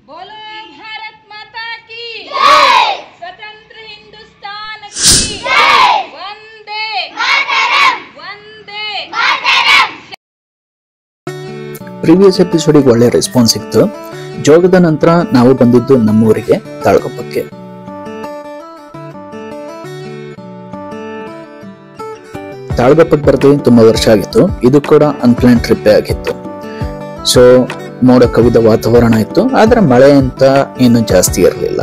बोलो भारत माता की स्वतंत्र हिंदुस्तान की वंदे वंदे ಪ್ರೀವಿಯಸ್ ಎಪಿಸೋಡಿಗೆ ಒಳ್ಳೆ ರೆಸ್ಪಾನ್ಸ್ ಸಿಕ್ತು ಜೋಗದ ನಂತರ ನಾವು ಬಂದಿದ್ದು ನಮ್ಮೂರಿಗೆ ತಾಳ್ಕೊಪ್ಪಕ್ಕೆ ತಾಳ್ಗೊಪ್ಪಕ್ಕೆ ಬರ್ದು ತುಂಬಾ ವರ್ಷ ಆಗಿತ್ತು ಇದು ಕೂಡ ಅನ್ಪ್ಲಾನ್ ಟ್ರಿಪ್ಪೇ ಆಗಿತ್ತು ಸೊ ಮೋಡ ಕವಿದ ವಾತಾವರಣ ಇತ್ತು ಆದ್ರೆ ಮಳೆ ಅಂತ ಏನು ಜಾಸ್ತಿ ಇರಲಿಲ್ಲ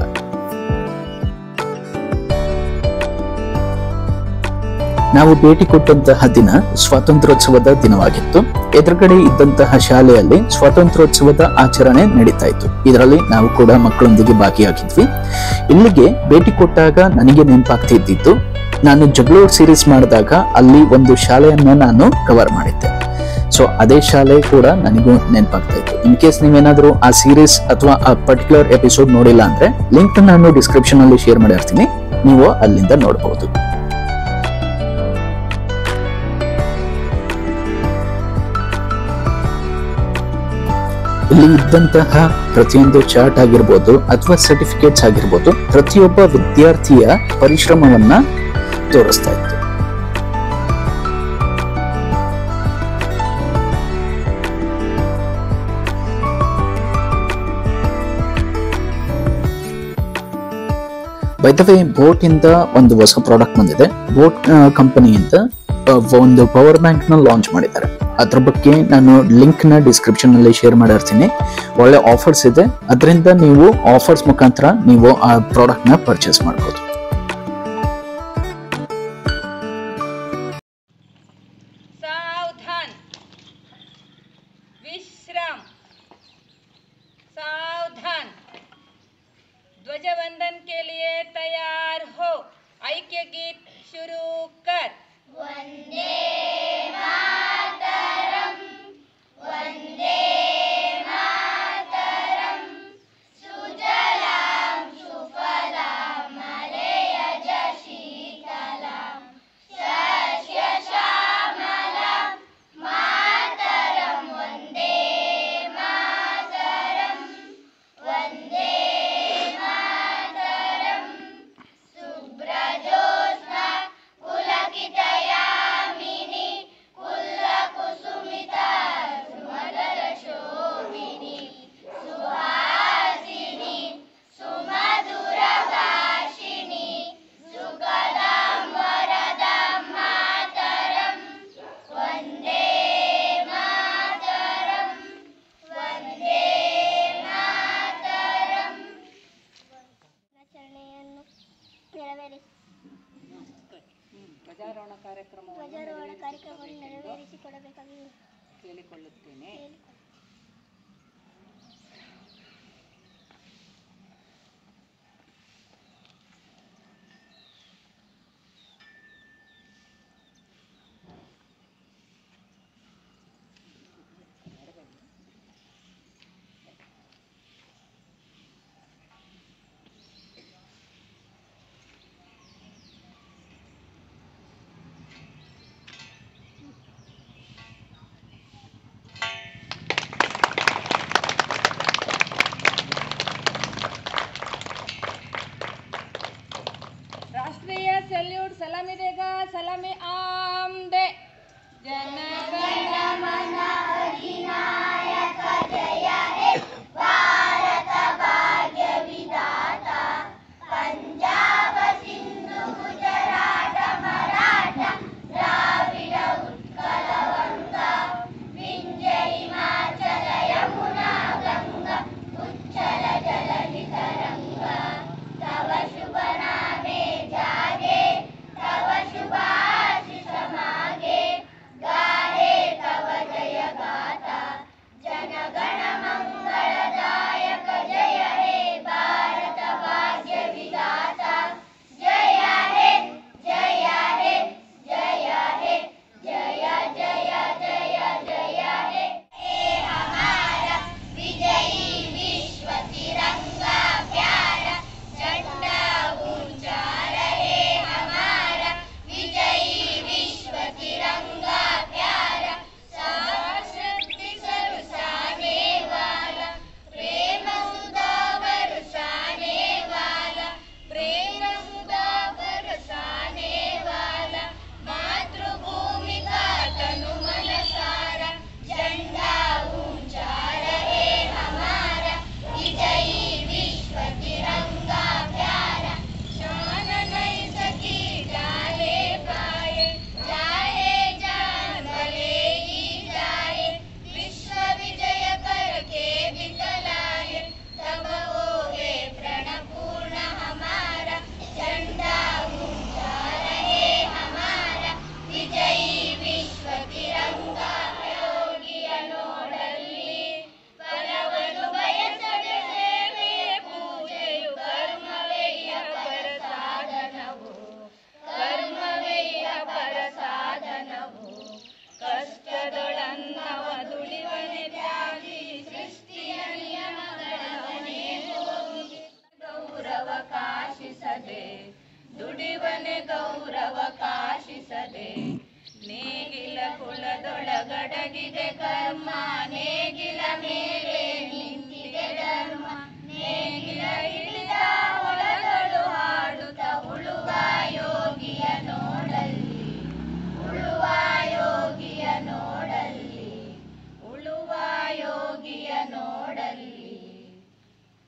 ನಾವು ಭೇಟಿ ಕೊಟ್ಟಂತಹ ದಿನ ಸ್ವಾತಂತ್ರ್ಯೋತ್ಸವದ ದಿನವಾಗಿತ್ತು ಎದುರುಗಡೆ ಇದ್ದಂತಹ ಶಾಲೆಯಲ್ಲಿ ಸ್ವಾತಂತ್ರ್ಯೋತ್ಸವದ ಆಚರಣೆ ನಡೀತಾ ಇತ್ತು ಇದರಲ್ಲಿ ನಾವು ಕೂಡ ಮಕ್ಕಳೊಂದಿಗೆ ಭಾಗಿಯಾಗಿದ್ವಿ ಇಲ್ಲಿಗೆ ಭೇಟಿ ಕೊಟ್ಟಾಗ ನನಗೆ ನೆನಪಾಗ್ತಿದ್ದಿತ್ತು ನಾನು ಜಗಳೂರ್ ಸೀರೀಸ್ ಮಾಡಿದಾಗ ಅಲ್ಲಿ ಒಂದು ಶಾಲೆಯನ್ನ ನಾನು ಕವರ್ ಮಾಡಿದ್ದೆ ಸೊ ಅದೇ ಶಾಲೆ ಕೂಡ ನನಗೂ ನೆನಪಾಗ್ತಾ ಇತ್ತು ಇನ್ ಕೇಸ್ ನೀವೇನಾದ್ರೂ ಆ ಸೀರೀಸ್ ಅಥವಾ ಆ ಪರ್ಟಿಕ್ಯುಲರ್ ಎಪಿಸೋಡ್ ನೋಡಿಲ್ಲ ಅಂದ್ರೆ ಲಿಂಕ್ ನಾನು ಡಿಸ್ಕ್ರಿಪ್ಷನ್ ಅಲ್ಲಿ ಶೇರ್ ಮಾಡಿರ್ತೀನಿ ನೀವು ಅಲ್ಲಿಂದ ನೋಡಬಹುದು ಇಲ್ಲಿ ಇದ್ದಂತಹ ಪ್ರತಿಯೊಂದು ಚಾರ್ಟ್ ಆಗಿರ್ಬೋದು ಅಥವಾ ಸರ್ಟಿಫಿಕೇಟ್ಸ್ ಆಗಿರ್ಬೋದು ಪ್ರತಿಯೊಬ್ಬ ವಿದ್ಯಾರ್ಥಿಯ ಪರಿಶ್ರಮವನ್ನ ತೋರಿಸ್ತಾ ಇತ್ತು ಬೈದವೇ ಬೋಟ್ ಇಂದ ಒಂದು ಹೊಸ ಪ್ರಾಡಕ್ಟ್ ಬಂದಿದೆ ಬೋಟ್ ಕಂಪನಿಯಿಂದ ಒಂದು ಪವರ್ ಬ್ಯಾಂಕ್ ನ ಲಾಂಚ್ ಮಾಡಿದ್ದಾರೆ ಅದ್ರ ಬಗ್ಗೆ ನಾನು ಲಿಂಕ್ ನ ಡಿಸ್ಕ್ರಿಪ್ಷನ್ ನಲ್ಲಿ ಶೇರ್ ಮಾಡಿರ್ತೀನಿ ಒಳ್ಳೆ ಆಫರ್ಸ್ ಇದೆ ಅದರಿಂದ ನೀವು ಆಫರ್ಸ್ ಮುಖಾಂತರ ನೀವು ಆ ಪ್ರಾಡಕ್ಟ್ ನ ಪರ್ಚೇಸ್ ಮಾಡ್ಬೋದು सावधान विश्राम सावधान ध्वजवंदन के लिए तैयार हो ऐक्य गीत शुरू कर ಆಚರಣೆಯನ್ನು ನೆರವೇರಿಸಿ ಧ್ವಜಾರೋಹಣ ಕಾರ್ಯಕ್ರಮವನ್ನು ಧ್ವಜಾರೋಹಣ ಕಾರ್ಯಕ್ರಮವನ್ನು ನೆರವೇರಿಸಿಕೊಡಬೇಕಾಗಿ ಕೇಳಿಕೊಳ್ಳುತ್ತೇನೆ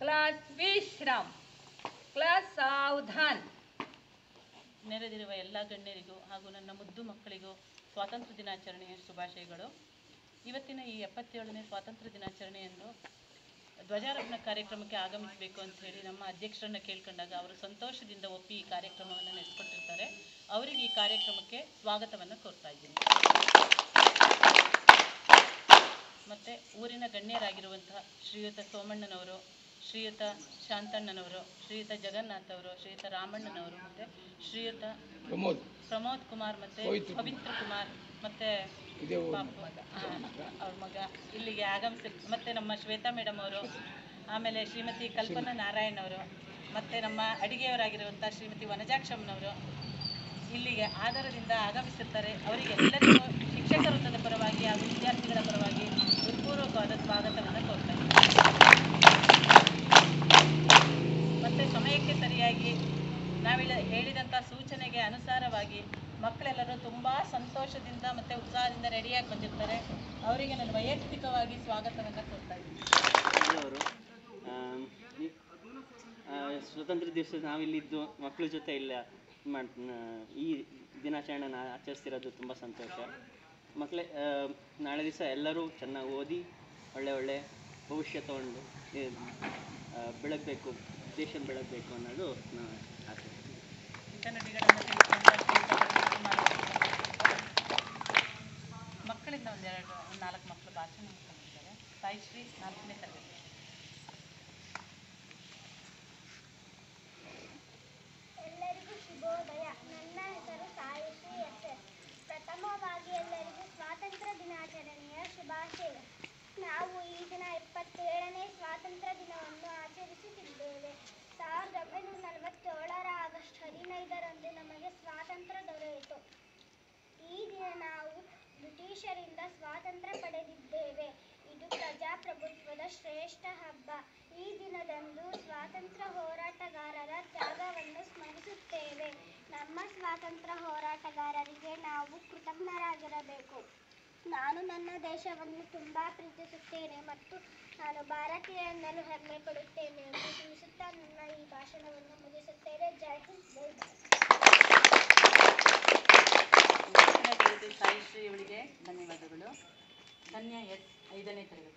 ಕ್ಲಾಸ್ ವಿಶ್ರಾಮ್ ಕ್ಲಾಸ್ ಸಾವಧಾನ್ ನೆರೆದಿರುವ ಎಲ್ಲ ಗಣ್ಯರಿಗೂ ಹಾಗೂ ನನ್ನ ಮುದ್ದು ಮಕ್ಕಳಿಗೂ ಸ್ವಾತಂತ್ರ್ಯ ದಿನಾಚರಣೆಯ ಶುಭಾಶಯಗಳು ಇವತ್ತಿನ ಈ ಎಪ್ಪತ್ತೇಳನೇ ಸ್ವಾತಂತ್ರ್ಯ ದಿನಾಚರಣೆಯನ್ನು ಧ್ವಜಾರೋಹಣ ಕಾರ್ಯಕ್ರಮಕ್ಕೆ ಆಗಮಿಸಬೇಕು ಅಂತ ಹೇಳಿ ನಮ್ಮ ಅಧ್ಯಕ್ಷರನ್ನ ಕೇಳ್ಕೊಂಡಾಗ ಅವರು ಸಂತೋಷದಿಂದ ಒಪ್ಪಿ ಈ ಕಾರ್ಯಕ್ರಮವನ್ನು ನಡೆಸ್ಕೊಟ್ಟಿರ್ತಾರೆ ಅವರಿಗೆ ಈ ಕಾರ್ಯಕ್ರಮಕ್ಕೆ ಸ್ವಾಗತವನ್ನು ಕೋರ್ತಾ ಇದ್ದೀನಿ ಮತ್ತು ಊರಿನ ಗಣ್ಯರಾಗಿರುವಂತಹ ಶ್ರೀಯುತ ಸೋಮಣ್ಣನವರು ಶ್ರೀಯುತ ಶಾಂತಣ್ಣನವರು ಶ್ರೀಯುತ ಜಗನ್ನಾಥ್ ಅವರು ಶ್ರೀಯುತ ರಾಮಣ್ಣನವರು ಮತ್ತು ಶ್ರೀಯುತ ಪ್ರಮೋದ್ ಪ್ರಮೋದ್ ಕುಮಾರ್ ಮತ್ತು ಪವಿತ್ರ ಪವಿತ್ರ ಕುಮಾರ್ ಮತ್ತು ಇದೇ ಊರು. ಅವ್ರ ಮಗ ಇಲ್ಲಿಗೆ ಆಗಮಿಸಿ ಮತ್ತು ನಮ್ಮ ಶ್ವೇತಾ ಮೇಡಮ್ ಅವರು ಆಮೇಲೆ ಶ್ರೀಮತಿ ಕಲ್ಪನಾ ನಾರಾಯಣ್ ಅವರು ಮತ್ತು ನಮ್ಮ ಅಡಿಗೆಯವರಾಗಿರುವಂಥ ಶ್ರೀಮತಿ ವನಜಾಕ್ಷಮ್ಮನವರು ಇಲ್ಲಿಗೆ ಆಧಾರದಿಂದ ಆಗಮಿಸಿರ್ತಾರೆ ಅವರಿಗೆ ಎಲ್ಲರಿಗೂ ಶಿಕ್ಷಕ ವೃತ್ತದ ಪರವಾಗಿ ಹಾಗೂ ವಿದ್ಯಾರ್ಥಿಗಳ ಪರವಾಗಿ ಹೃತ್ಪೂರ್ವಕವಾದ ಸ್ವಾಗತವನ್ನು ಕೋರ್ತಾ ಇದ್ದೀನಿ ಮತ್ತು ಸಮಯಕ್ಕೆ ಸರಿಯಾಗಿ ನಾವಿಲ್ಲ ಹೇಳಿದಂಥ ಸೂಚನೆಗೆ ಅನುಸಾರವಾಗಿ ಮಕ್ಕಳೆಲ್ಲರೂ ತುಂಬ ಸಂತೋಷದಿಂದ ಮತ್ತು ಉತ್ಸಾಹದಿಂದ ರೆಡಿಯಾಗಿ ಬಂದಿರ್ತಾರೆ ಅವರಿಗೆ ನಾನು ವೈಯಕ್ತಿಕವಾಗಿ ಸ್ವಾಗತವನ್ನು ಕೊಡ್ತಾ ಇದ್ದೀನಿ ಅವರು ಸ್ವತಂತ್ರ ದಿವಸ ನಾವಿಲ್ಲಿದ್ದು ಮಕ್ಕಳ ಜೊತೆ ಇಲ್ಲ ಮಾಡ್- ಆ, ಈ ದಿನಾಚರಣೆನ ಆಚರಿಸ್ತಿರೋದು ತುಂಬ ಸಂತೋಷ ಮಕ್ಕಳೇ ಆ, ನಾಳೆ ದಿವಸ ಎಲ್ಲರೂ ಚೆನ್ನಾಗಿ ಓದಿ ಒಳ್ಳೆ ಒಳ್ಳೆ ಭವಿಷ್ಯ ತಗೊಂಡು ಈ, ಆ, ಬೆಳಗಬೇಕು ದೇಶ ಬೆಳಗಬೇಕು ಅನ್ನೋದು ನನ್ನ ಆಸೆ ನುಡಿಗಳನ್ನು ತಿಳ್ಕೊಂಡು ಅತ್ಯಂತ ಮಾಡಿದ್ದಾರೆ. ಮಕ್ಕಳಿಂದ ಒಂದೆರಡು ಒಂದು ನಾಲ್ಕು ಮಕ್ಕಳು ಭಾಷಣ ಮಾಡ್ಕೊಂಡಿದ್ದಾರೆ ಸಾಯಿಶ್ರೀ ನಾಲ್ಕನೇ ತರಗತಿ ಎಲ್ಲರಿಗೂ ಶುಭೋದಯ ನನ್ನ ಹೆಸರು ಸಾಯಿಶ್ರೀ ಎಸ್ ಎಸ್ ಪ್ರಥಮವಾಗಿ ಎಲ್ಲರಿಗೂ ಸ್ವಾತಂತ್ರ್ಯ ದಿನಾಚರಣೆಯ ಶುಭಾಶಯ ನಾವು ಈ ದಿನ ಎಪ್ಪತ್ತೇಳನೇ ಸ್ವಾತಂತ್ರ್ಯ ದಿನವನ್ನು ಆಚರಿಸುತ್ತಿದ್ದೇವೆ ಸಾವಿರದ ಒಂಬೈನೂರ ನಲವತ್ತೇಳರ ಆಗಸ್ಟ್ ಹದಿನೈದರಂದು ನಮಗೆ ಸ್ವಾತಂತ್ರ್ಯ ದೊರೆಯಿತು ಈ ದಿನ ನಾವು ಬ್ರಿಟಿಷರಿಂದ ಸ್ವಾತಂತ್ರ್ಯ ಪಡೆದಿದ್ದೇವೆ ಇದು ಪ್ರಜಾಪ್ರಭುತ್ವದ ಶ್ರೇಷ್ಠ ಹಬ್ಬ ಈ ದಿನದಂದು ಸ್ವಾತಂತ್ರ್ಯ ಹೋರಾಟಗಾರರ ತ್ಯಾಗವನ್ನು ಸ್ಮರಿಸುತ್ತೇವೆ ನಮ್ಮ ಸ್ವಾತಂತ್ರ್ಯ ಹೋರಾಟಗಾರರಿಗೆ ನಾವು ಕೃತಜ್ಞರಾಗಿರಬೇಕು ನಾನು ನನ್ನ ದೇಶವನ್ನು ತುಂಬ ಪ್ರೀತಿಸುತ್ತೇನೆ ಮತ್ತು ನಾನು ಭಾರತೀಯ ಎನ್ನಲು ಹೆಮ್ಮೆ ಪಡುತ್ತೇನೆ ಎಂದು ತಿಳಿಸುತ್ತಾ ನನ್ನ ಈ ಭಾಷಣವನ್ನು ಮುಗಿಸುತ್ತೇನೆ ಜೈ ಹಿಂದ್ ಜೈ ಭಾರತ್ ಮುಂದಿನ ತರಗತಿ ಸಾಯಿಶ್ರೀ ಅವಳಿಗೆ ಧನ್ಯವಾದಗಳು ಧನ್ಯ ಎಸ್ ಐದನೇ ತರಗತಿ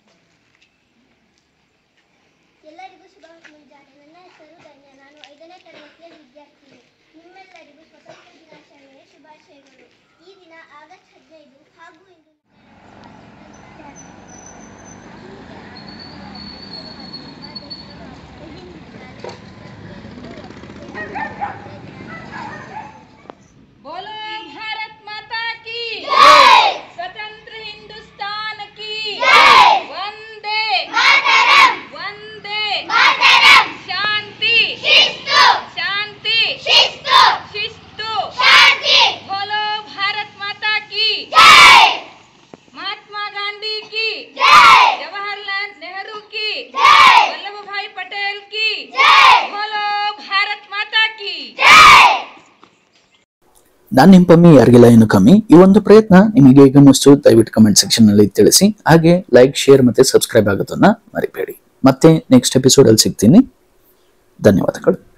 ಎಲ್ಲರಿಗೂ ಶುಭ ಮುಂಜಾನೆ ನನ್ನ ಹೆಸರು ಧನ್ಯ ನಾನು ಐದನೇ ತರಗತಿಯ ವಿದ್ಯಾರ್ಥಿನಿ ನಿಮ್ಮೆಲ್ಲರಿಗೂ ಸ್ವತಂತ್ರ ದಿನಾಚರಣೆಯ ಶುಭಾಶಯಗಳು ಈ ದಿನ ಆಗಸ್ಟ್ ಹದಿನೈದು ಹಾಗೂ ಇಂದು बोलो भारत माता की स्वतंत्र हिंदुस्तान की वंदे वंदे शांति शांति शिस्तु बोलो भारत माता की महात्मा गांधी की जवाहरलाल नेहरू की वल्लभ भाई पटेल की बोलो भारत माता की ನಾನು ನಿಂಪಮ್ಮಿ ಯಾರಿಗಿಲ್ಲ ಏನು ಕಮ್ಮಿ ಈ ಒಂದು ಪ್ರಯತ್ನ ನಿಮಗೆ ಈಗ ಅನ್ನಿಸ್ತು ದಯವಿಟ್ಟು ಕಮೆಂಟ್ ಸೆಕ್ಷನ್ ನಲ್ಲಿ ತಿಳಿಸಿ ಹಾಗೆ ಲೈಕ್ ಶೇರ್ ಮತ್ತೆ ಸಬ್ಸ್ಕ್ರೈಬ್ ಆಗೋದನ್ನ ಮರಿಬೇಡಿ ಮತ್ತೆ ನೆಕ್ಸ್ಟ್ ಎಪಿಸೋಡ್ ಅಲ್ಲಿ ಸಿಗ್ತೀನಿ ಧನ್ಯವಾದಗಳು